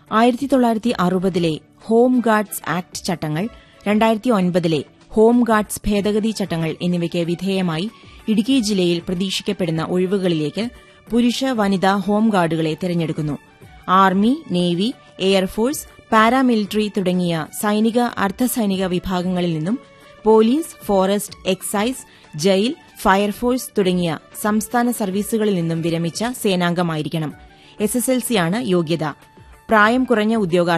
ആയിരത്തി തൊള്ളായിരത്തി അറുപതിലെ home guards act ചട്ടങ്ങൾ രണ്ടായിരത്തി ഒൻപതിലെ ഹോം ഗാർഡ്സ് ഭേദഗതി ചട്ടങ്ങൾ എന്നിവയ്ക്ക് വിധേയമായി ഇടുക്കി ജില്ലയിൽ പ്രതീക്ഷിക്കപ്പെടുന്ന ഒഴിവുകളിലേക്ക് പുരുഷ വനിതാ ഹോം ഗാർഡുകളെ തെരഞ്ഞെടുക്കുന്നു ആർമി നേവി എയർഫോഴ്സ് പാരാമിലിറ്ററി തുടങ്ങിയ സൈനിക അർദ്ധസൈനിക വിഭാഗങ്ങളിൽ നിന്നും police forest excise jail fire force തുടങ്ങിയ സംസ്ഥാന സർവീസുകളിൽ നിന്നും വിരമിച്ച സേനാംഗമായിരിക്കണം എസ്എസ്എൽസിയാണ് യോഗ്യത പ്രായം കുറഞ്ഞ ഉദ്യോഗാർത്ഥി